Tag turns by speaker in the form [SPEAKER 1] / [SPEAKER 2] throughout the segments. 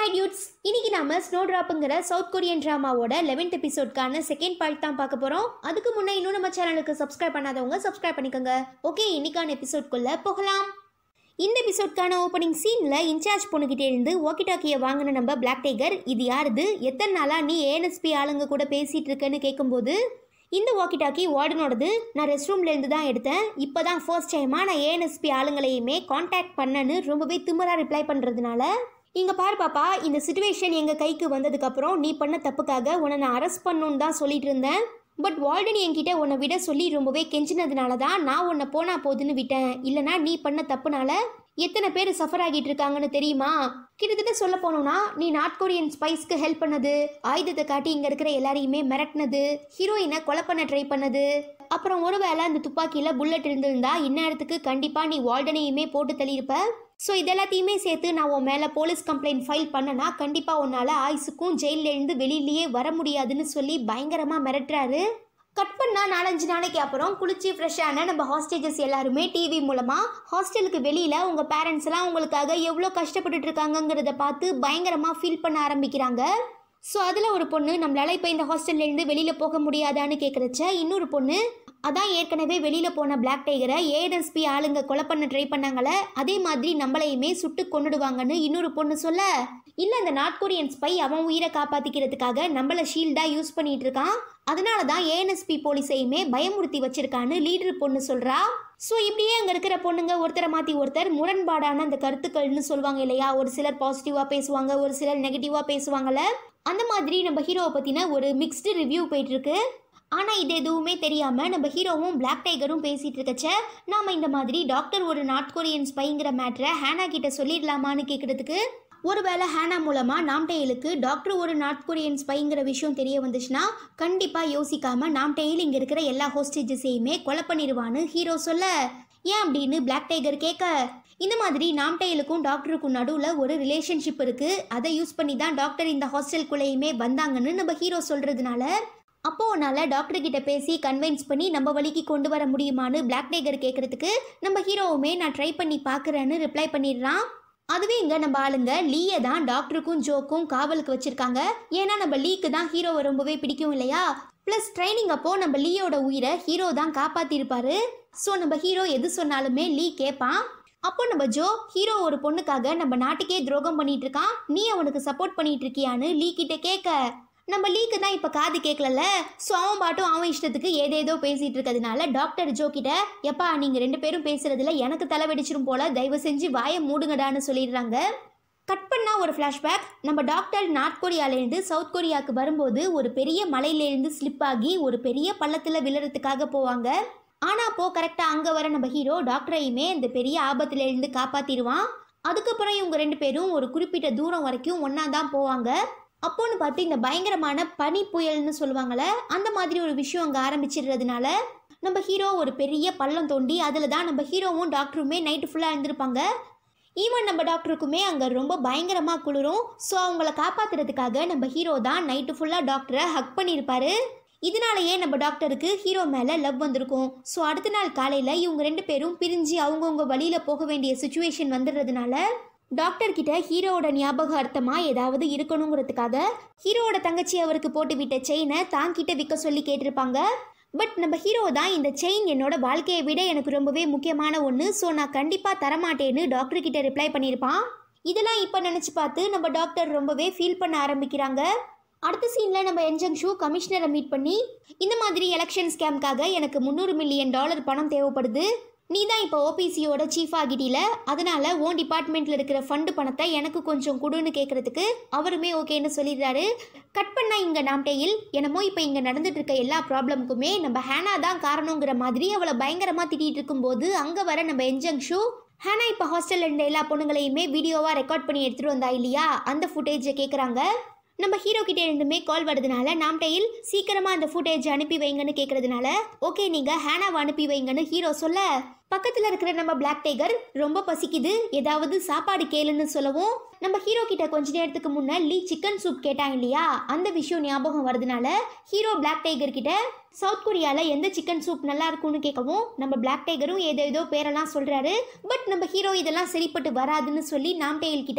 [SPEAKER 1] high dudes இன்னைக்கு நாம snow டிராப்புங்கிற சவுத் கொரியன் ட்ராமாவோட லெவன்த் எபிசோட்கான செகண்ட் பார்ட் தான் பார்க்க போறோம் அதுக்கு முன்னே இன்னும் நம்ம சேனலுக்கு சப்ஸ்கிரைப் பண்ணாதவங்க சப்ஸ்கிரைப் பண்ணிக்கோங்க ஓகே இன்னைக்கான எபிசோட்குள்ள போகலாம் இந்த எபிசோட்கான ஓப்பனிங் சீன்ல இன்சார்ஜ் பொண்ணுகிட்டே இருந்து வாக்கி டாக்கியை வாங்கின நம்ம பிளாக் டைகர் இது யாருது எத்தனை நாளா நீ ஏஎன்எஸ்பி ஆளுங்க கூட பேசிட்டு இருக்கேன்னு கேட்கும்போது இந்த வாக்கி டாக்கி வார்டனோடது நான் ரெஸ்ட் ரூம்ல இருந்து தான் எடுத்தேன் இப்போதான் ஃபர்ஸ்ட் டைமா நான் ஏஎன்எஸ்பி ஆளுங்களையுமே காண்டாக்ட் பண்ணேன்னு ரொம்பவே திமிரா ரிப்ளை பண்றதுனால இங்க பாரு பாப்பா இந்த சுச்சுவேஷன் எங்க கைக்கு வந்ததுக்கு அப்புறம் நீ பண்ண தப்புக்காக உன்னை நான் அரெஸ்ட் பண்ணணும்னு தான் சொல்லிட்டு இருந்தேன் பட் வார்டன் என்கிட்ட உன்னை விட சொல்லி ரொம்பவே கெஞ்சினதுனால தான் நான் உன்னை போனா போதுன்னு விட்டேன் இல்லனா நீ பண்ண தப்புனால எத்தனை பேர் சஃபர் ஆகிட்டு இருக்காங்கன்னு தெரியுமா கிட்டத்தட்ட சொல்ல போனோம்னா நீ நார்த் கொரியன் ஸ்பைஸ்க்கு ஹெல்ப் பண்ணது ஆயுதத்தை காட்டி இங்க இருக்கிற எல்லாரையுமே மிரட்டினது ஹீரோயினை கொலை பண்ண ட்ரை பண்ணது அப்புறம் ஒருவேளை அந்த துப்பாக்கியில புல்லட் இருந்திருந்தா இந்நேரத்துக்கு கண்டிப்பா நீ வார்டனையுமே போட்டு தள்ளியிருப்ப ஸோ இதெல்லாத்தையுமே சேர்த்து நான் உன் மேலே போலீஸ் கம்ப்ளைண்ட் ஃபைல் பண்ணனா கண்டிப்பாக உன்னால் ஆயுசுக்கும் ஜெயில்ல இருந்து வெளியிலேயே வர முடியாதுன்னு சொல்லி பயங்கரமாக மிரட்டுறாரு கட் பண்ணா நாலஞ்சு நாளைக்கு அப்புறம் குளிச்சு ஃப்ரெஷ்ஷான நம்ம ஹாஸ்டேஜஸ் எல்லாருமே டிவி மூலமாக ஹாஸ்டலுக்கு வெளியில் உங்கள் பேரண்ட்ஸ் எல்லாம் உங்களுக்காக எவ்வளோ கஷ்டப்பட்டுட்டு இருக்காங்கங்கிறத பார்த்து பயங்கரமாக ஃபீல் பண்ண ஆரம்பிக்கிறாங்க ஸோ அதில் ஒரு பொண்ணு நம்மளால இப்போ இந்த ஹாஸ்டல்லேருந்து வெளியில் போக முடியாதான்னு கேட்குறச்ச இன்னொரு பொண்ணு அதான் ஏற்கனவே வெளியில் போன பிளாக் டைகரை ஏஎன்எஸ்பி ஆளுங்க கொலை பண்ண ட்ரை பண்ணாங்களே அதே மாதிரி நம்மளையுமே சுட்டு கொன்னுடுவாங்கன்னு இன்னொரு பொண்ணு சொல்ல இல்லை அந்த நார்த் கொரியன் ஸ்பை அவன் உயிரை காப்பாற்றிக்கிறதுக்காக நம்மளை ஷீல்டாக யூஸ் பண்ணிட்டு இருக்கான் அதனால தான் ஏஎன்எஸ்பி போலீஸையுமே பயமுறுத்தி வச்சிருக்கான்னு லீடர் பொண்ணு சொல்றா ஸோ இப்படியே அங்கே இருக்கிற பொண்ணுங்க ஒருத்தரை மாற்றி ஒருத்தர் முரண்பாடான அந்த கருத்துக்கள்னு சொல்லுவாங்க இல்லையா ஒரு சிலர் பாசிட்டிவாக பேசுவாங்க ஒரு சிலர் நெகட்டிவாக பேசுவாங்கல்ல அந்த மாதிரி நம்ம ஹீரோவை பற்றின ஒரு மிக்ஸ்டு ரிவ்யூ போயிட்டு இருக்கு ஆனால் இது எதுவுமே தெரியாமல் நம்ம ஹீரோவும் பிளாக் டைகரும் பேசிகிட்டு இருக்கச்ச நாம் இந்த மாதிரி டாக்டர் ஒரு நார்த் கொரியன் ஸ்பைங்கிற மேட்ரை ஹேனா கிட்ட சொல்லிடலாமான்னு கேட்குறதுக்கு ஒருவேளை ஹேனா மூலமாக நாம்டெயிலுக்கு டாக்டர் ஒரு நார்த் கொரியன் ஸ்பைங்கிற விஷயம் தெரிய வந்துச்சுன்னா கண்டிப்பாக யோசிக்காம நாம்டெயில் இங்கே இருக்கிற எல்லா ஹோஸ்டேஜஸையுமே கொலை பண்ணிடுவான்னு ஹீரோ சொல்ல ஏன் அப்படின்னு பிளாக் டைகர் கேட்க இந்த மாதிரி நாம்டெயிலுக்கும் டாக்டருக்கும் நடுவில் ஒரு ரிலேஷன்ஷிப் இருக்குது அதை யூஸ் பண்ணி தான் டாக்டர் இந்த ஹாஸ்டலுக்குள்ளேயுமே வந்தாங்கன்னு நம்ம ஹீரோ சொல்கிறதுனால அப்போ உன்னால் டாக்டர் கிட்ட பேசி கன்வின்ஸ் பண்ணி நம்ம வழிக்கு கொண்டு வர முடியுமான்னு பிளாக் டைகர் கேட்குறதுக்கு நம்ம ஹீரோவுமே நான் ட்ரை பண்ணி பார்க்குறேன்னு ரிப்ளை பண்ணிடுறான் அதுவே இங்கே நம்ம ஆளுங்க லீயை தான் டாக்டருக்கும் ஜோக்கும் காவலுக்கு வச்சுருக்காங்க ஏன்னா நம்ம லீக்கு தான் ஹீரோவை ரொம்பவே பிடிக்கும் இல்லையா ப்ளஸ் ட்ரைனிங் அப்போ நம்ம லீயோட உயிரை ஹீரோ தான் காப்பாற்றிருப்பாரு ஸோ நம்ம ஹீரோ எது சொன்னாலுமே லீ கேட்பான் அப்போ நம்ம ஜோ ஹீரோ ஒரு பொண்ணுக்காக நம்ம நாட்டுக்கே துரோகம் பண்ணிட்டு இருக்கான் நீ அவனுக்கு சப்போர்ட் பண்ணிட்டு இருக்கியான்னு லீ கிட்ட கேட்க நம்ம லீக்கு தான் இப்போ காது கேட்கலல்ல ஸோ அவன் பாட்டும் அவன் இஷ்டத்துக்கு ஏதேதோ பேசிட்டு இருக்கிறதுனால டாக்டர் ஜோ கிட்ட எப்பா நீங்கள் ரெண்டு பேரும் பேசுறதுல எனக்கு தலை வெடிச்சிரும் போல தயவு செஞ்சு வாயை மூடுங்கடான்னு சொல்லிடுறாங்க கட் பண்ணா ஒரு ஃப்ளாஷ்பேக் நம்ம டாக்டர் நார்த் கொரியாலேருந்து சவுத் கொரியாவுக்கு வரும்போது ஒரு பெரிய மலையிலேருந்து ஸ்லிப் ஆகி ஒரு பெரிய பள்ளத்தில் விழுறதுக்காக போவாங்க ஆனால் அப்போ கரெக்டாக அங்கே வர நம்ம ஹீரோ டாக்டரையுமே இந்த பெரிய ஆபத்துலேருந்து காப்பாற்றிடுவான் அதுக்கப்புறம் இவங்க ரெண்டு பேரும் ஒரு குறிப்பிட்ட தூரம் வரைக்கும் ஒன்றா தான் போவாங்க அப்போன்னு பார்த்து இந்த பயங்கரமான பனி புயல்னு சொல்லுவாங்கள்ல அந்த மாதிரி ஒரு விஷயம் அங்கே ஆரம்பிச்சிடுறதுனால நம்ம ஹீரோ ஒரு பெரிய பள்ளம் தோண்டி அதில் தான் நம்ம ஹீரோவும் டாக்டருமே நைட்டு ஃபுல்லாக இருந்திருப்பாங்க ஈவன் நம்ம டாக்டருக்குமே அங்கே ரொம்ப பயங்கரமாக குளிரும் ஸோ அவங்கள காப்பாற்றுறதுக்காக நம்ம ஹீரோ தான் நைட்டு ஃபுல்லாக டாக்டரை ஹக் பண்ணியிருப்பாரு இதனாலேயே நம்ம டாக்டருக்கு ஹீரோ மேலே லவ் வந்திருக்கும் ஸோ அடுத்த நாள் காலையில் இவங்க ரெண்டு பேரும் பிரிஞ்சு அவங்கவுங்க வழியில் போக வேண்டிய சுச்சுவேஷன் வந்துடுறதுனால டாக்டர் கிட்ட ஹீரோவோட ஞாபகார்த்தமாக ஏதாவது இருக்கணுங்கிறதுக்காக ஹீரோவோட தங்கச்சி அவருக்கு போட்டு விட்ட செயினை தாங்கிட்ட விற்க சொல்லி கேட்டிருப்பாங்க பட் நம்ம ஹீரோ தான் இந்த செயின் என்னோட வாழ்க்கையை விட எனக்கு ரொம்பவே முக்கியமான ஒன்று ஸோ நான் கண்டிப்பாக தரமாட்டேன்னு டாக்டர் கிட்ட ரிப்ளை பண்ணியிருப்பான் இதெல்லாம் இப்போ நினச்சி பார்த்து நம்ம டாக்டர் ரொம்பவே ஃபீல் பண்ண ஆரம்பிக்கிறாங்க அடுத்த சீனில் நம்ம என்ஜங் ஷூ கமிஷனரை மீட் பண்ணி இந்த மாதிரி எலெக்ஷன் ஸ்கேம்காக எனக்கு முந்நூறு மில்லியன் டாலர் பணம் தேவைப்படுது நீ தான் இப்போ ஓபிசியோட சீஃப் ஆகிட்டில அதனால உன் டிபார்ட்மெண்ட்டில் இருக்கிற ஃபண்டு பணத்தை எனக்கு கொஞ்சம் கொடுன்னு கேட்குறதுக்கு அவருமே ஓகேன்னு சொல்லிடுறாரு கட் பண்ண இங்கே நாம்டேயில் என்னமோ இப்போ இங்கே நடந்துட்டு இருக்க எல்லா ப்ராப்ளமுக்குமே நம்ம ஹேனா தான் காரணங்கிற மாதிரி அவளை பயங்கரமாக திட்டிகிட்டு இருக்கும்போது அங்கே வர நம்ம என்ஜங் ஷூ ஹேனா இப்போ ஹாஸ்டலில் இருந்த எல்லா பொண்ணுங்களையுமே வீடியோவாக ரெக்கார்ட் பண்ணி எடுத்துகிட்டு வந்தா இல்லையா அந்த ஃபுட்டேஜை கேட்குறாங்க நம்ம ஹீரோ கிட்ட இருந்துமே கால் வரதுனால நாம்டையில் சீக்கிரமா அந்த ஃபுட்டேஜ் அனுப்பி வைங்கன்னு கேட்கறதுனால ஓகே நீங்க ஹேனாவை அனுப்பி வைங்கன்னு ஹீரோ சொல்ல பக்கத்துல இருக்கிற நம்ம பிளாக் டைகர் ரொம்ப பசிக்குது ஏதாவது சாப்பாடு கேளுன்னு சொல்லவும் நம்ம ஹீரோ கிட்ட கொஞ்ச நேரத்துக்கு முன்ன லீ சிக்கன் சூப் கேட்டாங்க இல்லையா அந்த விஷயம் ஞாபகம் வரதுனால ஹீரோ பிளாக் டைகர் கிட்ட சவுத் கொரியால எந்த சிக்கன் சூப் நல்லா இருக்கும்னு கேட்கவும் நம்ம பிளாக் டைகரும் ஏதோ ஏதோ பேரெல்லாம் சொல்றாரு பட் நம்ம ஹீரோ இதெல்லாம் சரிப்பட்டு வராதுன்னு சொல்லி நாம்டெயில் கிட்ட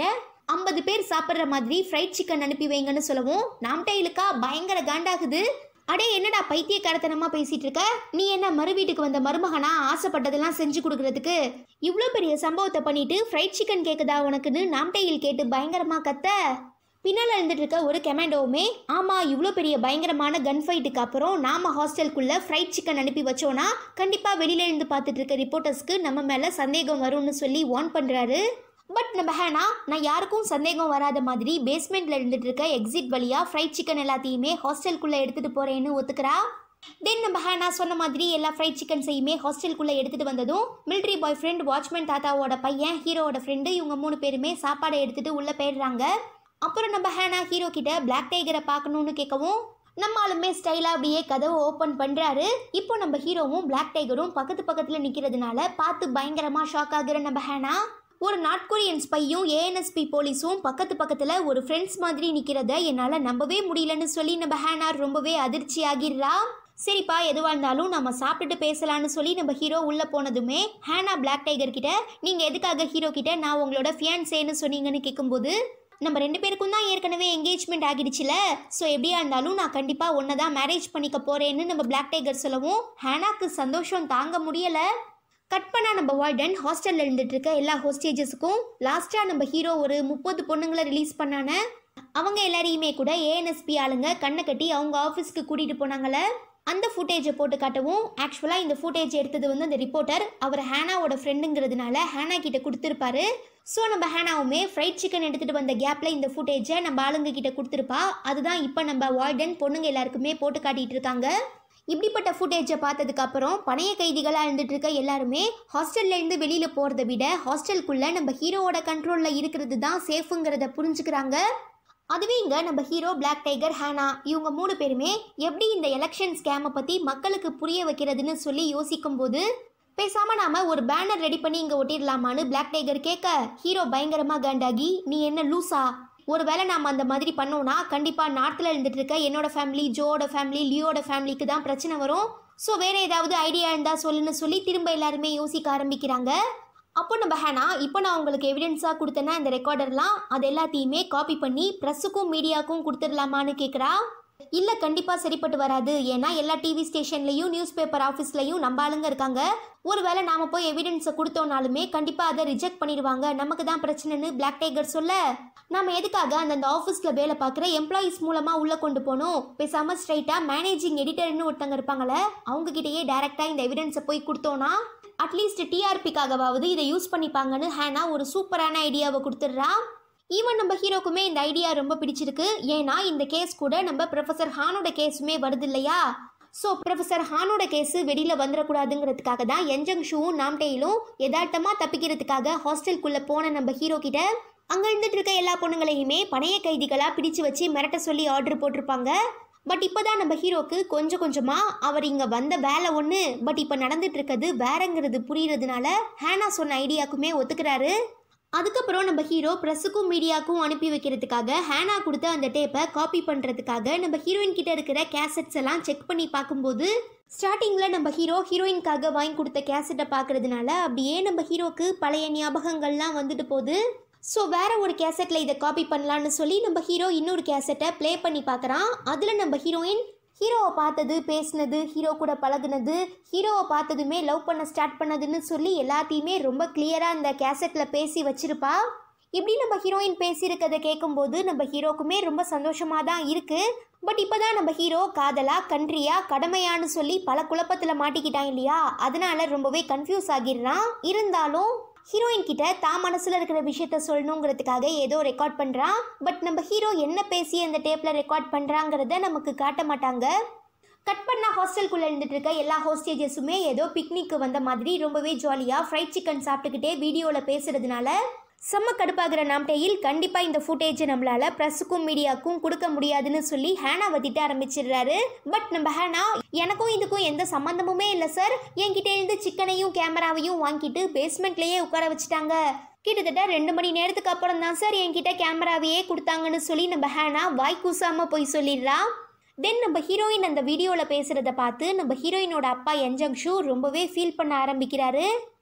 [SPEAKER 1] ஐம்பது பேர் சாப்பிட்ற மாதிரி ஃப்ரைட் சிக்கன் அனுப்பி வைங்கன்னு சொல்லவும் நாம்டைலுக்கா பயங்கர காண்டாகுது அடே என்னடா பைத்தியக்காரத்தனமா பேசிட்டு இருக்க நீ என்ன மறு வீட்டுக்கு வந்த மருமகனா ஆசைப்பட்டதெல்லாம் செஞ்சு கொடுக்கறதுக்கு இவ்வளோ பெரிய சம்பவத்தை பண்ணிட்டு ஃப்ரைட் சிக்கன் கேக்குதா உனக்குன்னு நாம்டையில் கேட்டு பயங்கரமா கத்த பின்னால் இருந்துட்டு இருக்க ஒரு கெமாண்டோவுமே ஆமாம் இவ்வளோ பெரிய பயங்கரமான கன் ஃபைட்டுக்கு அப்புறம் நாம ஹாஸ்டலுக்குள்ள ஃப்ரைட் சிக்கன் அனுப்பி வச்சோன்னா கண்டிப்பாக வெளியில இருந்து பார்த்துட்டு இருக்க ரிப்போர்ட்டர்ஸ்க்கு நம்ம மேலே சந்தேகம் வரும்னு சொல்லி வார்ன் பண்ணுறாரு பட் நம்ம ஹேனா நான் யாருக்கும் சந்தேகம் வராத மாதிரி பேஸ்மெண்ட்ல இருந்துட்டு இருக்க எக்ஸிட் வழியா ஃப்ரைட் சிக்கன் எல்லாத்தையுமே ஹாஸ்டலுக்குள்ள எடுத்துட்டு போறேன்னு ஒத்துக்கிறா தென் நம்ம ஹேனா சொன்ன மாதிரி எல்லா ஃப்ரைட் சிக்கன்ஸையுமே ஹாஸ்டலுக்குள்ள எடுத்துட்டு வந்ததும் மிலிட்ரி பாய் ஃப்ரெண்ட் வாட்ச்மேன் தாத்தாவோட பையன் ஹீரோவோட ஃப்ரெண்டு இவங்க மூணு பேருமே சாப்பாடை எடுத்துட்டு உள்ள போயிடுறாங்க அப்புறம் நம்ம ஹேனா ஹீரோ கிட்ட பிளாக் டைகரை பார்க்கணும்னு கேட்கவும் நம்ம ஆளுமே ஸ்டைலாக அப்படியே கதவை ஓப்பன் பண்ணுறாரு இப்போ நம்ம ஹீரோவும் பிளாக் டைகரும் பக்கத்து பக்கத்தில் நிற்கிறதுனால பார்த்து பயங்கரமாக ஷாக் ஆகுற நம்ம ஹேனா ஒரு நார்த் கொரியன் ஸ்பையும் ஏஎன்எஸ்பி போலீஸும் பக்கத்து பக்கத்தில் ஒரு ஃப்ரெண்ட்ஸ் மாதிரி நிற்கிறத என்னால் நம்பவே முடியலன்னு சொல்லி நம்ம ஹேனா ரொம்பவே அதிர்ச்சி ஆகிடுறா சரிப்பா எதுவாக இருந்தாலும் நம்ம சாப்பிட்டுட்டு பேசலான்னு சொல்லி நம்ம ஹீரோ உள்ளே போனதுமே ஹேனா பிளாக் டைகர் கிட்ட நீங்கள் எதுக்காக ஹீரோ கிட்ட நான் உங்களோட ஃபியான்சேன்னு சொன்னீங்கன்னு கேட்கும்போது நம்ம ரெண்டு பேருக்கும் தான் ஏற்கனவே என்கேஜ்மெண்ட் ஆகிடுச்சுல ஸோ எப்படியா இருந்தாலும் நான் கண்டிப்பாக ஒன்றை தான் மேரேஜ் பண்ணிக்க போகிறேன்னு நம்ம பிளாக் டைகர் சொல்லவும் ஹேனாக்கு சந்தோஷம் தாங்க முடியலை கட் பண்ணா நம்ம வார்டன் ஹாஸ்டல்ல இருந்துட்டு இருக்க எல்லா ஹோஸ்டேஜஸுக்கும் லாஸ்டா நம்ம ஹீரோ ஒரு முப்பது பொண்ணுங்களை ரிலீஸ் பண்ணான அவங்க எல்லாரையுமே கூட ஏஎன்எஸ்பி ஆளுங்க கண்ணை கட்டி அவங்க ஆஃபீஸ்க்கு கூட்டிட்டு போனாங்கல்ல அந்த ஃபுட்டேஜை போட்டு காட்டவும் ஆக்சுவலாக இந்த ஃபுட்டேஜ் எடுத்தது வந்து அந்த ரிப்போர்ட்டர் அவர் ஹேனாவோட ஃப்ரெண்டுங்கிறதுனால ஹேனா கிட்ட கொடுத்துருப்பாரு ஸோ நம்ம ஹேனாவுமே ஃப்ரைட் சிக்கன் எடுத்துகிட்டு வந்த கேப்பில் இந்த ஃபுட்டேஜை நம்ம ஆளுங்க கிட்ட கொடுத்துருப்பா அதுதான் இப்போ நம்ம வார்டன் பொண்ணுங்க எல்லாருக்குமே போட்டு காட்டிட்டு இருக்காங்க இப்படிப்பட்ட ஃபுட்டேஜை பார்த்ததுக்கு அப்புறம் பணைய கைதிகளாக இருந்துட்டு இருக்க எல்லாருமே ஹாஸ்டல்ல இருந்து வெளியில போறதை விட ஹாஸ்டலுக்குள்ள நம்ம ஹீரோவோட கண்ட்ரோல்ல இருக்கிறது தான் சேஃபுங்கிறத புரிஞ்சுக்கிறாங்க அதுவே இங்க நம்ம ஹீரோ பிளாக் டைகர் ஹேனா இவங்க மூணு பேருமே எப்படி இந்த எலெக்ஷன் ஸ்கேமை பத்தி மக்களுக்கு புரிய வைக்கிறதுன்னு சொல்லி யோசிக்கும் போது பேசாம நாம ஒரு பேனர் ரெடி பண்ணி இங்க ஒட்டிடலாமான்னு பிளாக் டைகர் கேட்க ஹீரோ பயங்கரமா காண்டாகி நீ என்ன லூசா ஒருவேளை நாம அந்த மாதிரி பண்ணோம்னா கண்டிப்பா நார்த்ல இருந்துட்டு இருக்க என்னோட ஃபேமிலி ஜோவோட ஃபேமிலி லியோட ஃபேமிலிக்கு தான் பிரச்சனை வரும் ஸோ வேற ஏதாவது ஐடியா இருந்தா சொல்லுன்னு சொல்லி திரும்ப எல்லாருமே யோசிக்க ஆரம்பிக்கிறாங்க அப்போ நம்ம ஹேனா இப்போ நான் உங்களுக்கு எவிடன்ஸாக கொடுத்தேன்னா இந்த ரெக்கார்டர்லாம் அது எல்லாத்தையுமே காப்பி பண்ணி ப்ரெஸ்ஸுக்கும் மீடியாவுக்கும் கொடுத்துடலாமான்னு கேட்குறா இல்லை கண்டிப்பாக சரிப்பட்டு வராது ஏன்னா எல்லா டிவி ஸ்டேஷன்லையும் நியூஸ் பேப்பர் ஆஃபீஸ்லையும் நம்ம ஆளுங்க இருக்காங்க ஒருவேளை நாம போய் எவிடன்ஸை கொடுத்தோம்னாலுமே கண்டிப்பாக அதை ரிஜெக்ட் பண்ணிடுவாங்க நமக்கு தான் பிரச்சனைன்னு பிளாக் டைகர் சொல்ல நாம எதுக்காக அந்தந்த ஆஃபீஸில் வேலை பார்க்குற எம்ப்ளாயீஸ் மூலமாக உள்ளே கொண்டு போகணும் பேசாமல் ஸ்ட்ரைட்டாக மேனேஜிங் எடிட்டர்னு ஒருத்தங்க இருப்பாங்களே அவங்க கிட்டயே டேரெக்டாக இந்த எவிடன்ஸை போய் கொடுத்தோன்னா அட்லீஸ்ட் டிஆர்பிக்காகவாவது இதை யூஸ் பண்ணிப்பாங்கன்னு ஹேனா ஒரு சூப்பரான ஐடியாவை கொடுத்துட்றா ஈவன் நம்ம ஹீரோக்குமே இந்த ஐடியா ரொம்ப பிடிச்சிருக்கு ஏன்னா இந்த கேஸ் கூட நம்ம ப்ரொஃபசர் ஹானோட கேஸுமே வருது இல்லையா ஸோ ப்ரொஃபசர் ஹானோட கேஸு வெளியில் வந்துடக்கூடாதுங்கிறதுக்காக தான் என்ஜங் ஷூவும் நாம்டெயிலும் யதார்த்தமாக தப்பிக்கிறதுக்காக ஹாஸ்டலுக்குள்ளே போன நம்ம ஹீரோ கிட்ட அங்கே இருந்துட்டு இருக்க எல்லா பொண்ணுங்களையுமே பணைய கைதிகளாக பிடிச்சு வச்சு மிரட்ட சொல்லி ஆர்டர் போட்டிருப்பாங்க பட் இப்போதான் நம்ம ஹீரோக்கு கொஞ்சம் கொஞ்சமாக அவர் இங்கே வந்த வேலை ஒன்று பட் இப்போ நடந்துட்டு இருக்கிறது வேறங்கிறது புரியறதுனால ஹேனா சொன்ன ஐடியாக்குமே ஒத்துக்கிறாரு அதுக்கப்புறம் நம்ம ஹீரோ ப்ரெஸ்ஸுக்கும் மீடியாவுக்கும் அனுப்பி வைக்கிறதுக்காக ஹேனா கொடுத்த அந்த டேப்பை காப்பி பண்ணுறதுக்காக நம்ம ஹீரோயின் கிட்ட இருக்கிற கேசட்ஸ் எல்லாம் செக் பண்ணி பார்க்கும்போது ஸ்டார்டிங்கில் நம்ம ஹீரோ ஹீரோயின்காக வாங்கி கொடுத்த கேசட்டை பார்க்கறதுனால அப்படியே நம்ம ஹீரோக்கு பழைய ஞாபகங்கள்லாம் வந்துட்டு போகுது ஸோ வேற ஒரு கேசட்டில் இதை காப்பி பண்ணலான்னு சொல்லி நம்ம ஹீரோ இன்னொரு கேசட்டை ப்ளே பண்ணி பார்க்குறான் அதில் நம்ம ஹீரோயின் ஹீரோவை பார்த்தது பேசினது ஹீரோ கூட பழகுனது ஹீரோவை பார்த்ததுமே லவ் பண்ண ஸ்டார்ட் பண்ணதுன்னு சொல்லி எல்லாத்தையுமே ரொம்ப கிளியராக அந்த கேசட்டில் பேசி வச்சிருப்பா இப்படி நம்ம ஹீரோயின் பேசியிருக்கதை கேட்கும்போது நம்ம ஹீரோக்குமே ரொம்ப சந்தோஷமாக தான் இருக்குது பட் இப்போ தான் நம்ம ஹீரோ காதலா கன்ட்ரியா கடமையான்னு சொல்லி பல குழப்பத்தில் மாட்டிக்கிட்டான் இல்லையா அதனால ரொம்பவே கன்ஃபியூஸ் ஆகிடுறான் இருந்தாலும் ஹீரோயின் கிட்ட தான் மனசுல இருக்கிற விஷயத்த சொல்லணுங்கிறதுக்காக ஏதோ ரெக்கார்ட் பண்றான் பட் நம்ம ஹீரோ என்ன பேசி அந்த டேப்ல ரெக்கார்ட் பண்றாங்கிறத நமக்கு காட்ட மாட்டாங்க கட் பண்ண ஹாஸ்டலுக்குள்ள இருந்துட்டு இருக்க எல்லா ஹோஸ்டேஜஸுமே ஏதோ பிக்னிக்கு வந்த மாதிரி ரொம்பவே ஜாலியா ஃப்ரைட் சிக்கன் சாப்பிட்டுக்கிட்டே வீடியோல பேசுறதுனால செம்ம கடுப்பாகிற நாம்டையில் கண்டிப்பா இந்த ஃபுட்டேஜை நம்மளால ப்ரெஸ்ஸுக்கும் மீடியாவுக்கும் கொடுக்க முடியாதுன்னு சொல்லி ஹேனாவை திட்ட ஆரம்பிச்சிடுறாரு பட் நம்ம ஹேனா எனக்கும் இதுக்கும் எந்த சம்மந்தமுமே இல்லை சார் என்கிட்ட இருந்து சிக்கனையும் கேமராவையும் வாங்கிட்டு பேஸ்மெண்ட்லயே உட்கார வச்சுட்டாங்க கிட்டத்தட்ட ரெண்டு மணி நேரத்துக்கு அப்புறம் தான் சார் என்கிட்ட கேமராவையே கொடுத்தாங்கன்னு சொல்லி நம்ம ஹேனா வாய் கூசாம போய் சொல்லிடுறா தென் நம்ம ஹீரோயின் அந்த வீடியோவில் பேசுகிறத பார்த்து நம்ம ஹீரோயினோட அப்பா என்ஜங் ஷூ ரொம்பவே ஃபீல் பண்ண ஆரம்பிக்கிறாரு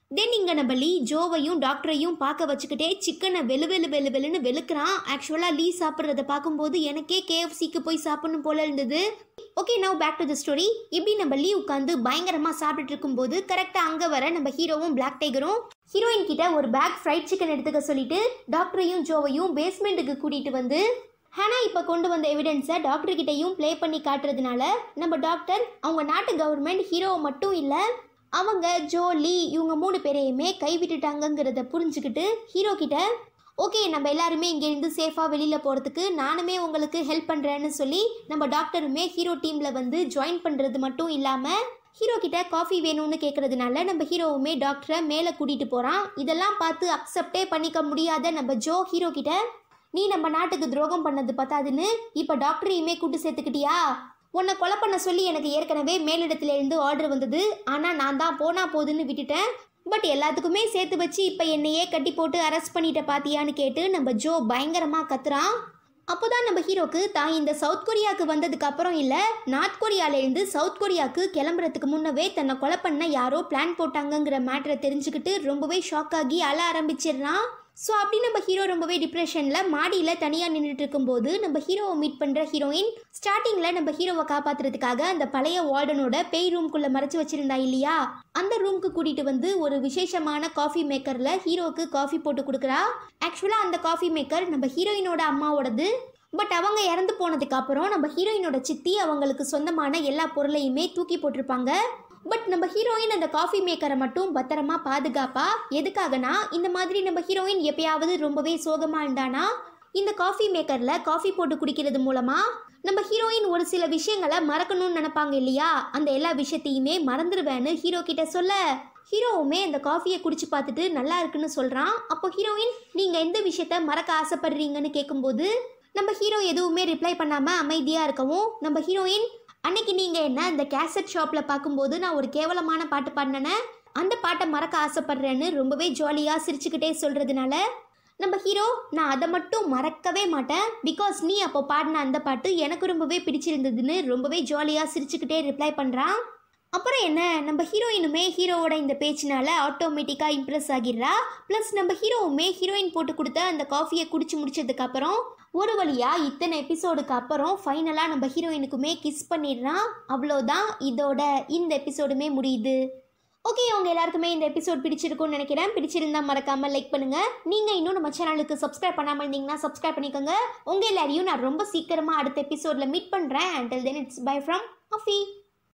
[SPEAKER 1] தென் இங்கே நம்ம லீ ஜோவையும் டாக்டரையும் பார்க்க வச்சுக்கிட்டே சிக்கனை வெளு வெளு வெளு வெளுன்னு வெளுக்கிறான் ஆக்சுவலாக லீ சாப்பிட்றத பார்க்கும்போது எனக்கே கேஎஃப்சிக்கு போய் சாப்பிடணும் போல இருந்தது okay now back to the story இப்படி நம்ம லீ உட்காந்து பயங்கரமாக சாப்பிட்டுட்டு இருக்கும்போது கரெக்டாக அங்கே வர நம்ம ஹீரோவும் பிளாக் டைகரும் ஹீரோயின் கிட்ட ஒரு பேக் ஃப்ரைட் சிக்கன் எடுத்துக்க சொல்லிட்டு டாக்டரையும் ஜோவையும் பேஸ்மெண்ட்டுக்கு கூட்டிகிட்டு வந்து ஹேனா இப்போ கொண்டு வந்த எவிடன்ஸை டாக்டர் கிட்டேயும் ப்ளே பண்ணி காட்டுறதுனால நம்ம டாக்டர் அவங்க நாட்டு கவர்மெண்ட் ஹீரோவை மட்டும் இல்லை அவங்க ஜோ லீ இவங்க மூணு பேரையுமே கைவிட்டுட்டாங்கங்கிறத புரிஞ்சுக்கிட்டு ஹீரோ கிட்ட ஓகே நம்ம எல்லாருமே இங்கேருந்து சேஃபாக வெளியில் போகிறதுக்கு நானுமே உங்களுக்கு ஹெல்ப் பண்ணுறேன்னு சொல்லி நம்ம டாக்டருமே ஹீரோ டீமில் வந்து ஜாயின் பண்ணுறது மட்டும் இல்லாமல் ஹீரோ கிட்ட காஃபி வேணும்னு கேட்கறதுனால நம்ம ஹீரோவுமே டாக்டரை மேலே கூட்டிகிட்டு போகிறான் இதெல்லாம் பார்த்து அக்செப்டே பண்ணிக்க முடியாத நம்ம ஜோ ஹீரோ கிட்ட நீ நம்ம நாட்டுக்கு துரோகம் பண்ணது பத்தாதுன்னு இப்போ டாக்டரையுமே கூட்டு சேர்த்துக்கிட்டியா உன்னை கொலை பண்ண சொல்லி எனக்கு ஏற்கனவே மேலிடத்துல இருந்து ஆர்டர் வந்தது ஆனால் நான் தான் போனா போதுன்னு விட்டுட்டேன் பட் எல்லாத்துக்குமே சேர்த்து வச்சு இப்போ என்னையே கட்டி போட்டு அரெஸ்ட் பண்ணிட்ட பாத்தியான்னு கேட்டு நம்ம ஜோ பயங்கரமாக கத்துறான் அப்போதான் நம்ம ஹீரோக்கு தான் இந்த சவுத் கொரியாவுக்கு வந்ததுக்கு அப்புறம் இல்லை நார்த் கொரியாலேருந்து சவுத் கொரியாவுக்கு கிளம்புறதுக்கு முன்னவே தன்னை கொலை பண்ண யாரோ பிளான் போட்டாங்கங்கிற மேட்டரை தெரிஞ்சுக்கிட்டு ரொம்பவே ஷாக் ஆகி அழ ஆரம்பிச்சிடுறான் ஸோ அப்படி நம்ம ஹீரோ ரொம்பவே டிப்ரெஷனில் மாடியில் தனியாக நின்றுட்டு இருக்கும்போது நம்ம ஹீரோவை மீட் பண்ணுற ஹீரோயின் ஸ்டார்டிங்கில் நம்ம ஹீரோவை காப்பாற்றுறதுக்காக அந்த பழைய வார்டனோட பேய் ரூம்குள்ளே மறைச்சு வச்சிருந்தா இல்லையா அந்த ரூம்க்கு கூட்டிகிட்டு வந்து ஒரு விசேஷமான காஃபி மேக்கரில் ஹீரோவுக்கு காஃபி போட்டு கொடுக்குறா ஆக்சுவலாக அந்த காஃபி மேக்கர் நம்ம ஹீரோயினோட அம்மாவோடது பட் அவங்க இறந்து போனதுக்கு அப்புறம் நம்ம ஹீரோயினோட சித்தி அவங்களுக்கு சொந்தமான எல்லா பொருளையுமே தூக்கி போட்டிருப்பாங்க பட் நம்ம ஹீரோயின் அந்த காஃபி மேக்கரை மட்டும் பத்திரமா பாதுகாப்பா எதுக்காகனா இந்த மாதிரி நம்ம ஹீரோயின் எப்பயாவது ரொம்பவே சோகமா இருந்தானா இந்த காஃபி மேக்கர்ல காஃபி போட்டு குடிக்கிறது மூலமா நம்ம ஹீரோயின் ஒரு சில விஷயங்களை மறக்கணும்னு நினைப்பாங்க இல்லையா அந்த எல்லா விஷயத்தையுமே மறந்துடுவேன்னு ஹீரோ கிட்ட சொல்ல ஹீரோவுமே அந்த காஃபியை குடிச்சு பார்த்துட்டு நல்லா இருக்குன்னு சொல்றான் அப்போ ஹீரோயின் நீங்க எந்த விஷயத்த மறக்க ஆசைப்படுறீங்கன்னு கேட்கும்போது நம்ம ஹீரோ எதுவுமே ரிப்ளை பண்ணாம அமைதியா இருக்கவும் நம்ம ஹீரோயின் அன்னைக்கு நீங்கள் என்ன இந்த கேசட் ஷாப்பில் பார்க்கும்போது நான் ஒரு கேவலமான பாட்டு பாடினேனே அந்த பாட்டை மறக்க ஆசைப்படுறேன்னு ரொம்பவே ஜாலியாக சிரிச்சுக்கிட்டே சொல்கிறதுனால நம்ம ஹீரோ நான் அதை மட்டும் மறக்கவே மாட்டேன் பிகாஸ் நீ அப்போ பாடின அந்த பாட்டு எனக்கு ரொம்பவே பிடிச்சிருந்ததுன்னு ரொம்பவே ஜாலியாக சிரிச்சுக்கிட்டே ரிப்ளை பண்ணுறான் அப்புறம் என்ன நம்ம ஹீரோயினுமே ஹீரோவோட இந்த பேச்சினால ஆட்டோமேட்டிக்காக இம்ப்ரெஸ் ஆகிடுறா ப்ளஸ் நம்ம ஹீரோவுமே ஹீரோயின் போட்டு கொடுத்த அந்த காஃபியை குடிச்சு முடிச்சதுக்கப்புறம் ஒரு வழியா இத்தனை எபிசோடுக்கு அப்புறம் ஃபைனலாக நம்ம ஹீரோயினுக்குமே கிஸ் பண்ணிடுறான் அவ்வளோதான் இதோட இந்த எபிசோடுமே முடியுது ஓகே உங்க எல்லாருக்குமே இந்த எபிசோட் பிடிச்சிருக்கும்னு நினைக்கிறேன் பிடிச்சிருந்தா மறக்காம லைக் பண்ணுங்க நீங்க இன்னும் நம்ம சேனலுக்கு சப்ஸ்கிரைப் பண்ணாம இருந்தீங்கன்னா சப்ஸ்கிரைப் பண்ணிக்கோங்க உங்க எல்லாரையும் நான் ரொம்ப சீக்கிரமா அடுத்த எபிசோட்ல மீட் பண்றேன் until then it's bye from அஃபி